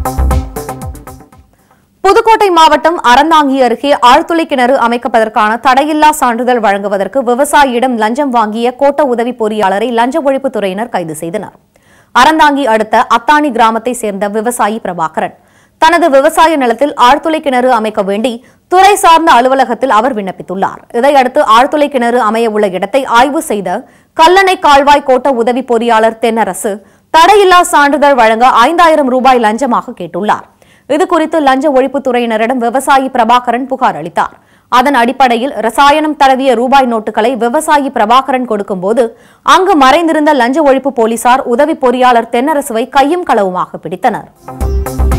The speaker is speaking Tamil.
புதுக்கோட்டை மாவட்டம் அறந்தாங்கி அருகே ஆழ்துளை கிணறு அமைப்பதற்கான தடையில்லா சான்றிதழ் வழங்குவதற்கு விவசாயியிடம் லஞ்சம் வாங்கிய கோட்ட உதவி பொறியாளரை லஞ்ச ஒழிப்புத் துறையினர் கைது செய்தனர் அறந்தாங்கி அடுத்த அத்தானி கிராமத்தை சேர்ந்த விவசாயி பிரபாகரன் தனது விவசாய நிலத்தில் ஆழ்துளை கிணறு அமைக்க வேண்டி துறை சார்ந்த அலுவலகத்தில் அவர் விண்ணப்பித்துள்ளார் இதையடுத்து ஆழ்துளை கிணறு அமைய உள்ள இடத்தை ஆய்வு செய்த கல்லணை கால்வாய் கோட்ட உதவி பொறியாளர் தென்னரசு தடையில்லா சான்றிதழ் வழங்க ஐந்தாயிரம் ரூபாய் லஞ்சமாக கேட்டுள்ளார் இதுகுறித்து லஞ்ச ஒழிப்புத்துறையினரிடம் விவசாயி பிரபாகரன் புகார் அளித்தார் அதன் அடிப்படையில் ரசாயனம் தடவிய ரூபாய் நோட்டுகளை விவசாயி பிரபாகரன் கொடுக்கும்போது அங்கு மறைந்திருந்த லஞ்ச ஒழிப்பு போலீசார் உதவி பொறியாளர் தென்னரசுவை கையும் களவுமாக பிடித்தனர்